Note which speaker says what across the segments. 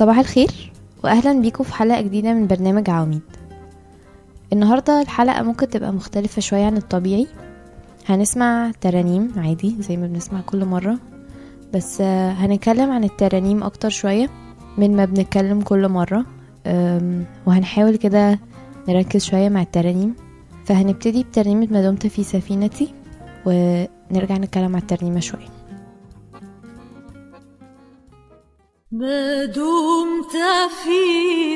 Speaker 1: صباح الخير واهلا بيكم في حلقه جديده من برنامج عواميد النهارده الحلقه ممكن تبقى مختلفه شويه عن الطبيعي هنسمع ترانيم عادي زي ما بنسمع كل مره بس آه، هنتكلم عن الترانيم اكتر شويه من ما بنتكلم كل مره أم، وهنحاول كده نركز شويه مع الترانيم فهنبتدي بترنيمه ما دمت في سفينتي ونرجع نتكلم عن الترنيمه شويه
Speaker 2: ما دمت في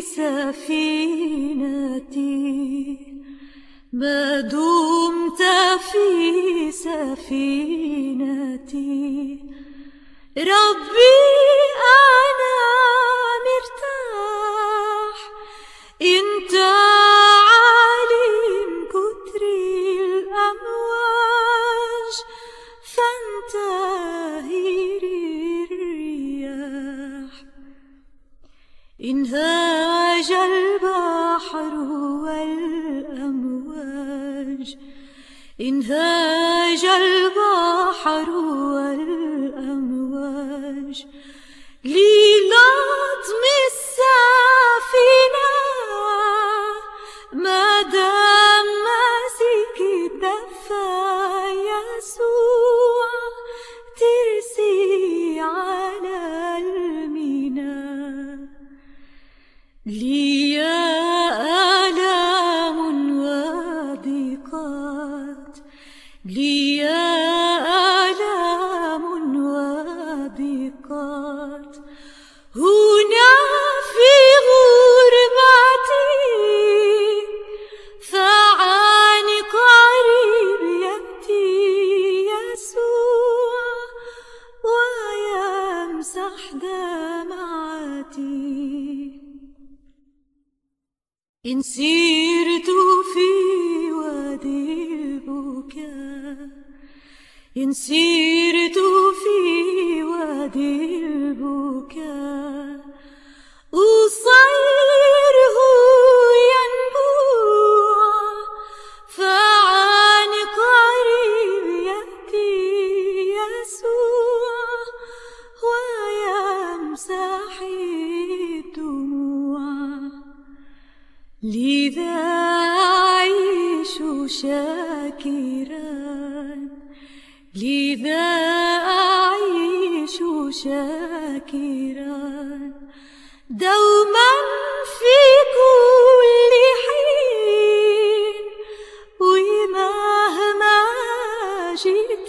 Speaker 2: سفينتي ما دمت في سفينتي ربي أنا مرتاح انت عالم كتر الأمواج فانتهي الرياح انهاج البحر والأمواج انهاج البحر والأمواج للطم السفينة ما دام ماسك الدفا يسوع ترسي على الميناء لي آلام وضيقات لي آلام وضيقات هنا في غربتي فعن قريب يأتي يسوع ويمسح دمعتي إن سيرت في وادي البكاء إن سيرت في وادي البكاء أصيره ينبوع فعن قريب يأتي يسوع ويمسح الدموع لذا أعيش شاكرا لذا أعيش شاكرا دوما في كل حين ومهما جئت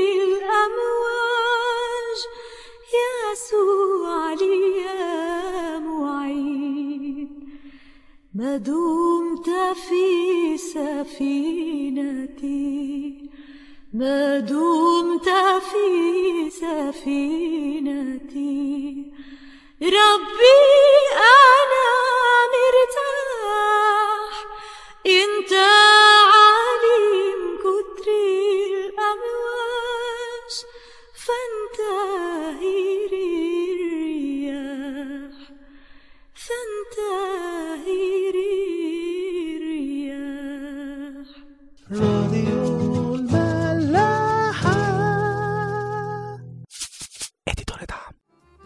Speaker 2: الأمواج يسوع لي معين ما دمت في سفينتي ما دمت في سفينتي ربي أنا مرتاح انت عالم كتر الأمواج فانتهي الرياح فانتهي الرياح
Speaker 3: راديو الملاحة اديتور دعم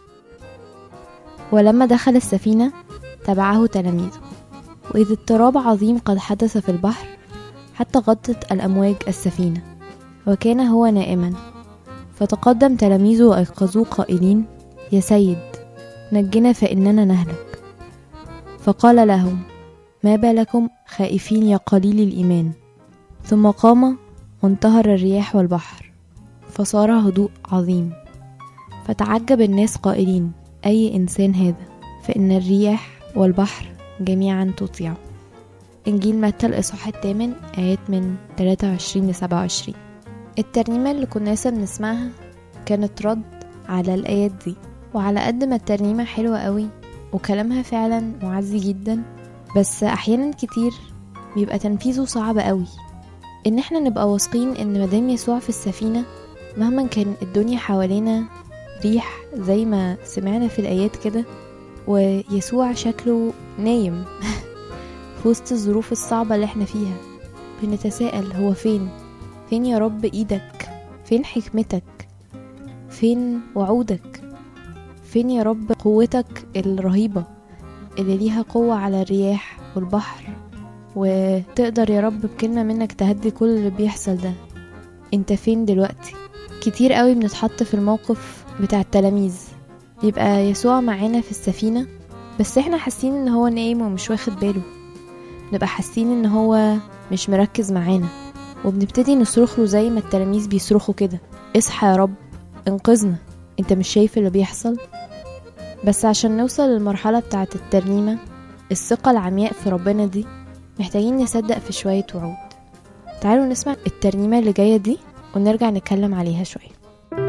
Speaker 1: ولما دخل السفينة تبعه تلاميذه وإذ اضطراب عظيم قد حدث في البحر حتى غطت الأمواج السفينة وكان هو نائما فتقدم تلاميذه وأيقظوه قائلين يا سيد نجنا فإننا نهلك فقال لهم ما بالكم خائفين يا قليل الإيمان ثم قام وانتهر الرياح والبحر فصار هدوء عظيم فتعجب الناس قائلين أي إنسان هذا فإن الرياح والبحر جميعا تطيعه إنجيل متى الإصحاح الثامن آيات من 23 ل 27 الترنيمة اللي كنا لسه بنسمعها كانت رد على الآيات دي وعلى قد ما الترنيمة حلوة قوي وكلامها فعلا معزي جدا بس أحيانا كتير بيبقى تنفيذه صعب قوي إن احنا نبقى واثقين إن مدام يسوع في السفينة مهما كان الدنيا حوالينا ريح زي ما سمعنا في الآيات كده ويسوع شكله نايم في وسط الظروف الصعبة اللي احنا فيها بنتساءل هو فين فين يا رب ايدك فين حكمتك فين وعودك فين يا رب قوتك الرهيبة اللي ليها قوة على الرياح والبحر وتقدر يا رب بكلمة منك تهدي كل اللي بيحصل ده انت فين دلوقتي كتير قوي بنتحط في الموقف بتاع التلاميذ يبقى يسوع معانا في السفينة بس احنا حاسين ان هو نايم ومش واخد باله نبقى حاسين ان هو مش مركز معانا وبنبتدي نصرخ له زي ما التلاميذ بيصرخوا كده اصحى يا رب انقذنا انت مش شايف اللي بيحصل بس عشان نوصل للمرحلة بتاعة الترنيمة الثقة العمياء في ربنا دي محتاجين نصدق في شوية وعود تعالوا نسمع الترنيمة اللي جاية دي ونرجع نتكلم عليها شوية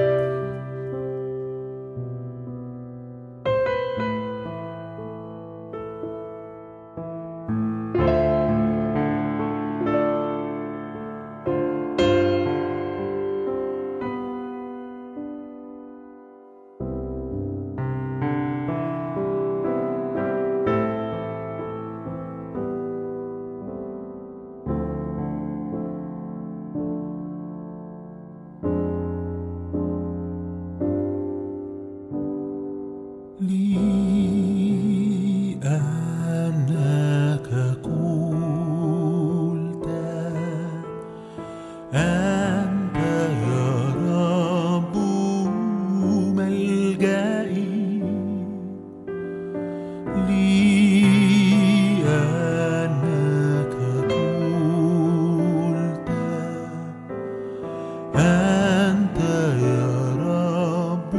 Speaker 3: لأنك قلت أنت يا رب ملجئي لأنك قلت أنت يا رب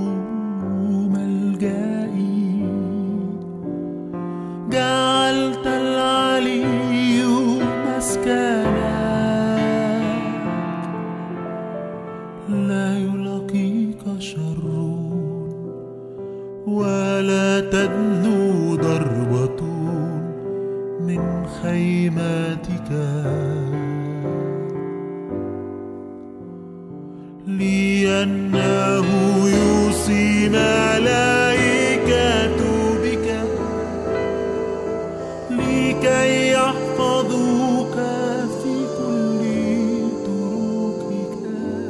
Speaker 3: ملجئي جعلت العلي مسكنك لا يلاقيك شر ولا تدنو ضربة من خيمتك لأنه يوصي ملائكة بك لكي يحفظوك في كل طرقك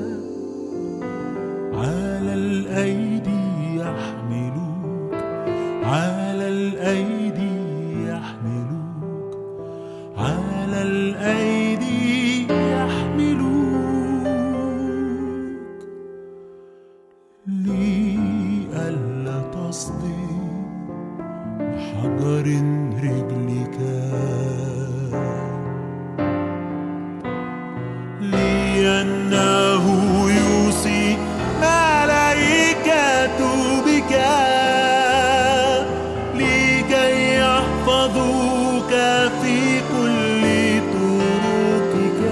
Speaker 3: على الأيدي يحملوك على الأيدي يحملوك على الأيدي يحملوك لئلا تصدم حجر رجلك لأنه يوصي ملائكة بك لكي يحفظوك في كل طرقك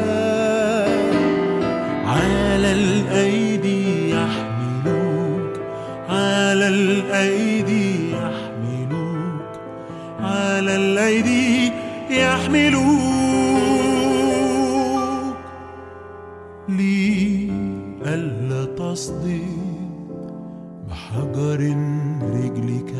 Speaker 3: على الأيدي يحملوك على الأيدي يحملوك على الأيدي يحملوك لئلا تصدم بحجر رجلك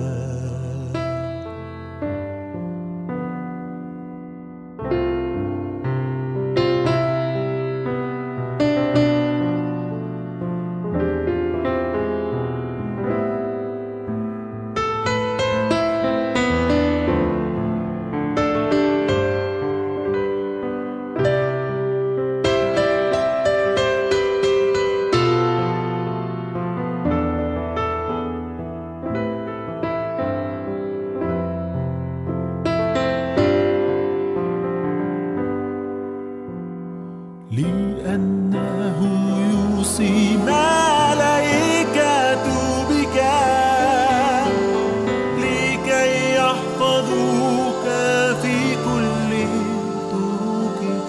Speaker 3: لأنه يوصي ملائكة بك لكي يحفظوك في كل طرقك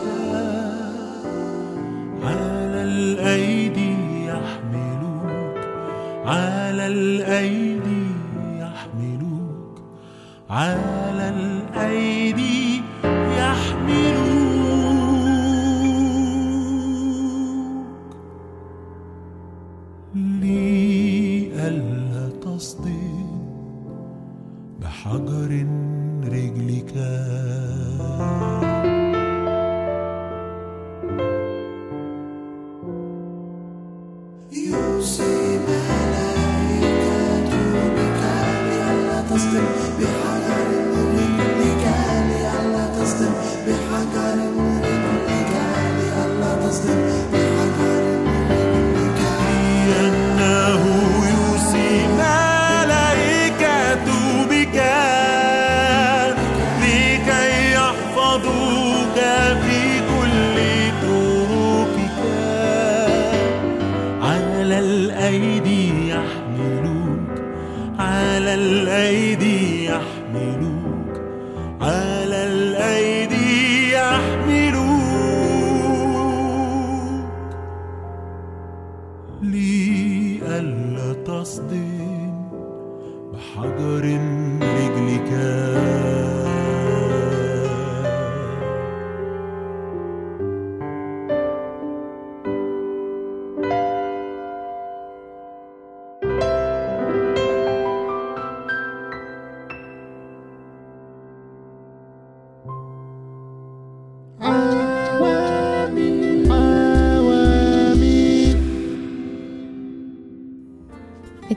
Speaker 3: على الأيدي يحملوك على الأيدي يحملوك على الأيدي يحملوك لئلا تصدم بحجر رجلك يوصي ملائكة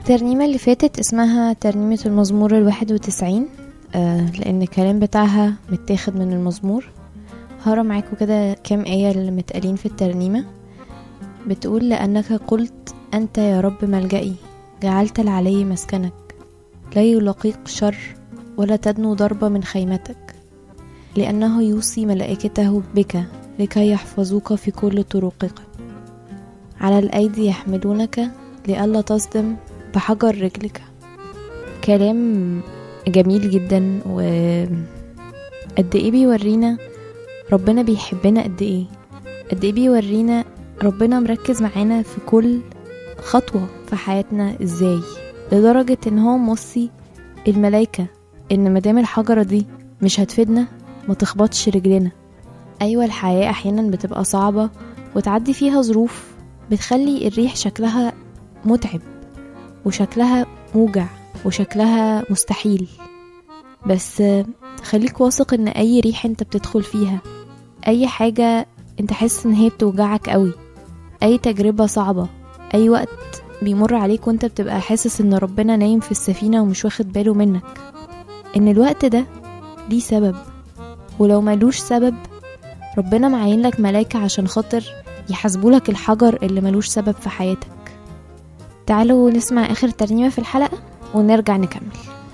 Speaker 1: الترنيمة اللي فاتت اسمها ترنيمة المزمور الواحد وتسعين آه لأن الكلام بتاعها متاخد من المزمور هقرا معاكم كده كام آية اللي متقالين في الترنيمة بتقول لأنك قلت أنت يا رب ملجئي جعلت العلي مسكنك لا يلاقيك شر ولا تدنو ضربة من خيمتك لأنه يوصي ملائكته بك لكي يحفظوك في كل طرقك على الأيدي يحملونك لئلا تصدم بحجر رجلك كلام جميل جدا و قد ايه بيورينا ربنا بيحبنا قد ايه قد ايه بيورينا ربنا مركز معانا في كل خطوة في حياتنا ازاي لدرجة ان هو موصي الملايكة ان مدام الحجرة دي مش هتفيدنا ما تخبطش رجلنا ايوه الحياة احيانا بتبقى صعبة وتعدي فيها ظروف بتخلي الريح شكلها متعب وشكلها موجع وشكلها مستحيل بس خليك واثق ان اي ريح انت بتدخل فيها اي حاجة انت حاسس ان هي بتوجعك قوي اي تجربة صعبة اي وقت بيمر عليك وانت بتبقى حاسس ان ربنا نايم في السفينة ومش واخد باله منك ان الوقت ده ليه سبب ولو ملوش سبب ربنا معين لك ملايكة عشان خاطر يحاسبولك الحجر اللي ملوش سبب في حياتك تعالوا نسمع آخر ترنيمة في الحلقة ونرجع نكمل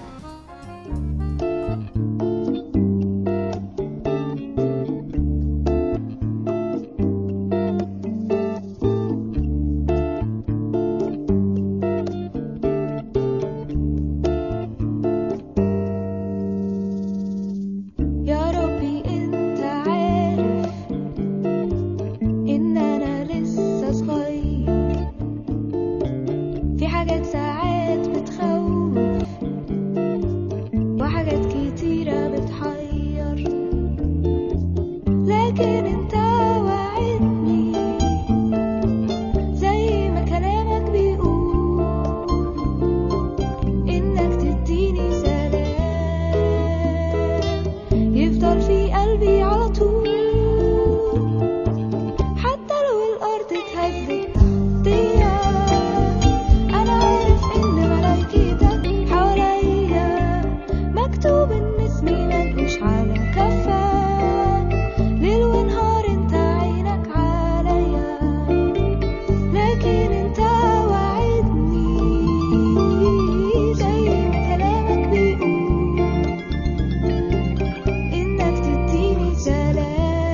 Speaker 2: يا ربي انت عارف ان انا لسه صغير في حاجات ساعات بتخوف وحاجات كتيرة بتحير لكن انت وعدني زي ما كلامك بيقول انك تديني سلام يفضل في قلبي على طول حتى لو الارض اتهزت تحتيا انا عارف ان ملايكتك حواليا مكتوب ان اسمي ملوش على كفاك ليل ونهار انت عينك عليا لكن انت وعدني زي ما كلامك بيقول انك تديني سلام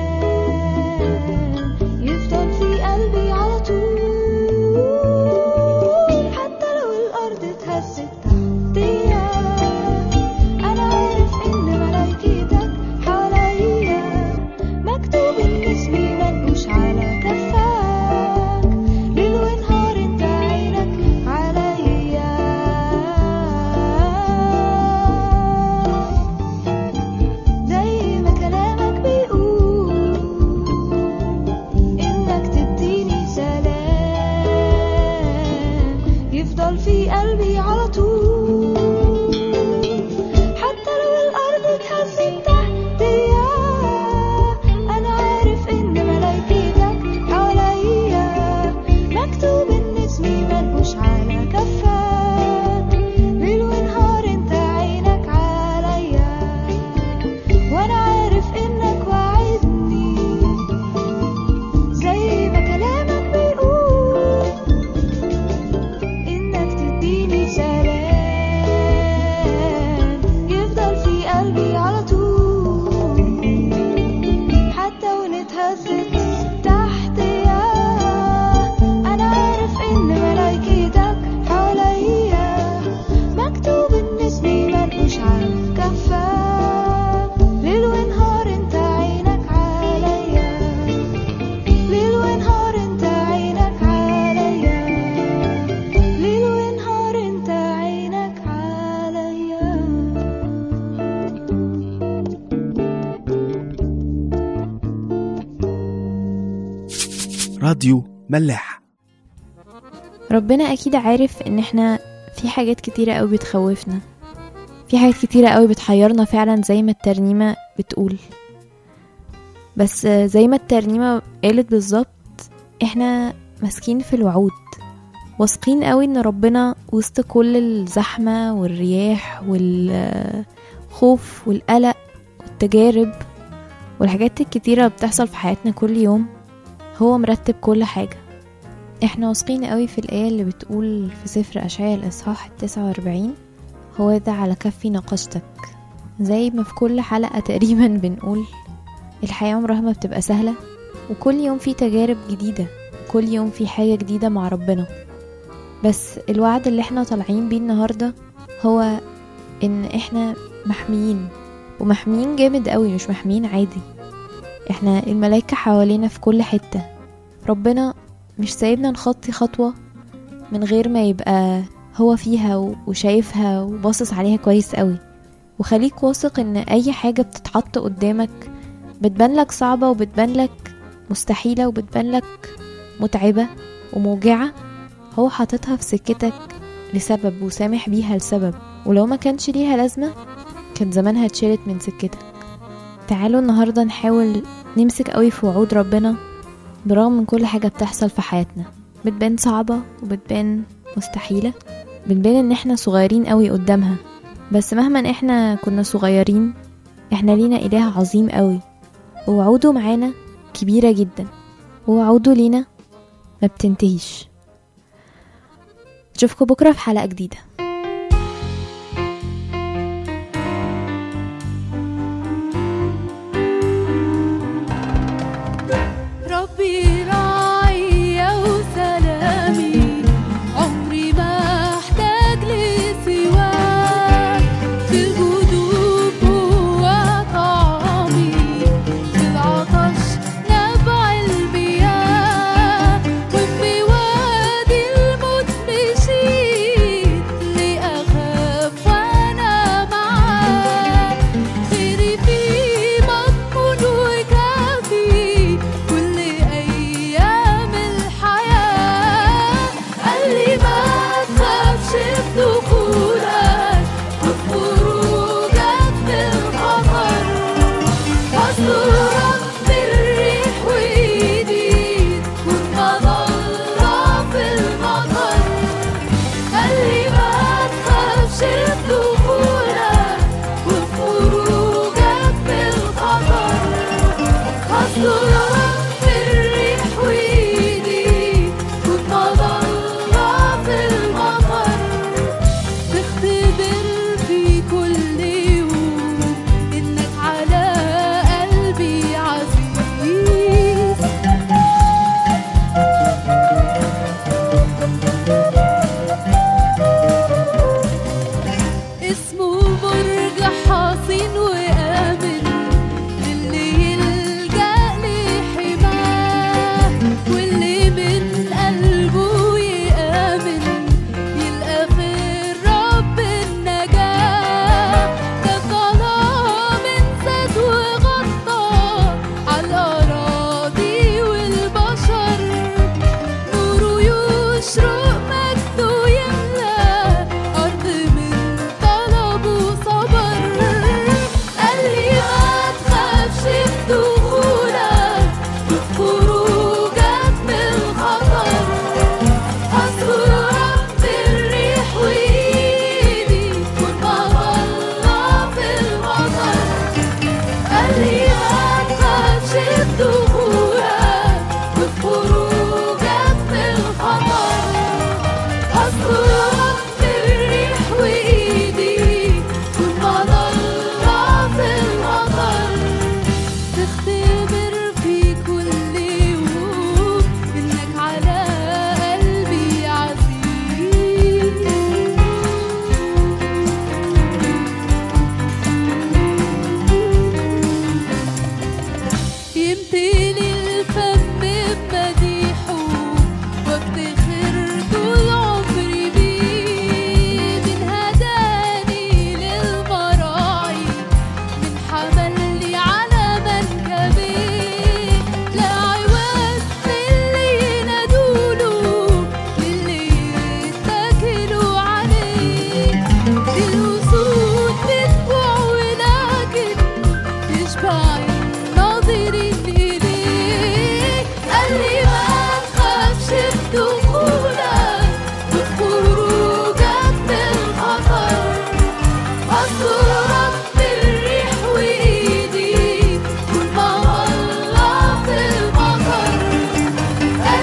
Speaker 2: يفضل في قلبي على طول حتى لو الارض اتهزت تحتيا انا عارف ان ملايكتك حواليا مكتوب ان اسمي ملوش على كفاك ليل ونهار انت عينك عليا زي ما كلامك بيقول إنك تديني سلام يفضل في قلبي على طول حتى لو الأرض اتهزت تحتيا أنا عارف إن ملايكتك حواليا مكتوب إن اسمي ملوش على كفاك ليل ونهار انت عينك عليا وانا عارف انك وعدني زي ما كلامك بيقول انك تديني سلام يفضل في قلبي على طول حتى ونتهزت تحتيا انا عارف ان ملايكتك حواليا مكتوب ان اسمي ملوش على كفاك ليل ونهار انت عينك عليا ليل ونهار انت عينك عليا ليل ونهار انت عينك عليا
Speaker 3: راديو ملاح
Speaker 1: ربنا اكيد عارف ان احنا في حاجات كتيرة قوي بتخوفنا في حاجات كتيرة قوي بتحيرنا فعلا زي ما الترنيمة بتقول بس زي ما الترنيمة قالت بالظبط احنا ماسكين في الوعود واثقين قوي ان ربنا وسط كل الزحمة والرياح والخوف والقلق والتجارب والحاجات الكتيرة اللي بتحصل في حياتنا كل يوم هو مرتب كل حاجة احنا واثقين قوي في الآية اللي بتقول في سفر أشعياء الإصحاح التسعة وأربعين هو ده على كفي ناقشتك زي ما في كل حلقة تقريبا بنقول الحياة عمرها ما بتبقى سهلة وكل يوم في تجارب جديدة كل يوم في حاجة جديدة مع ربنا بس الوعد اللي احنا طالعين بيه النهاردة هو ان احنا محميين ومحميين جامد قوي مش محميين عادي احنا الملايكة حوالينا في كل حتة ربنا مش سايبنا نخطي خطوة من غير ما يبقى هو فيها و- وشايفها وباصص عليها كويس قوي وخليك واثق ان اي حاجة بتتحط قدامك بتبان لك صعبة وبتبان لك مستحيلة وبتبان لك متعبة وموجعة هو حاططها في سكتك لسبب وسامح بيها لسبب ولو ما كانش ليها لازمة كان زمانها اتشالت من سكتك تعالوا النهاردة نحاول نمسك قوي في وعود ربنا برغم من كل حاجة بتحصل في حياتنا بتبان صعبة وبتبان مستحيلة بتبان ان احنا صغيرين قوي قدامها بس مهما احنا كنا صغيرين احنا لينا اله عظيم قوي ووعوده معانا كبيرة جدا ووعوده لينا ما بتنتهيش اشوفكم بكرة في حلقة جديدة
Speaker 2: ربي راعي وسلامي عمري ما احتاج لسواك في الجدوب هو طعامي في العطش نبع المياه وفي وادي الموت مشيت لأخاف وأنا معاك خيري في مضمون وكافي كل أيامي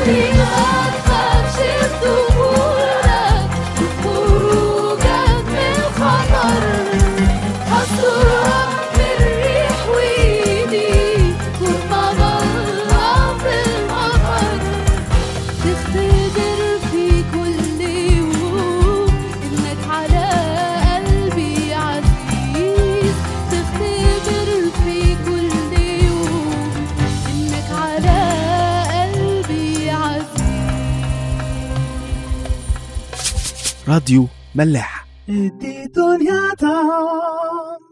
Speaker 2: قلبي ما تخافش بدخولك وخروجك من خطر هسترك من الريح وإيدي طول ما ضلع في المطر تختبر في كل يوم إنك على قلبي عزيز تختبر في كل يوم إنك على قلبي عزيز
Speaker 4: راديو ملاح
Speaker 3: دي دنيا تعب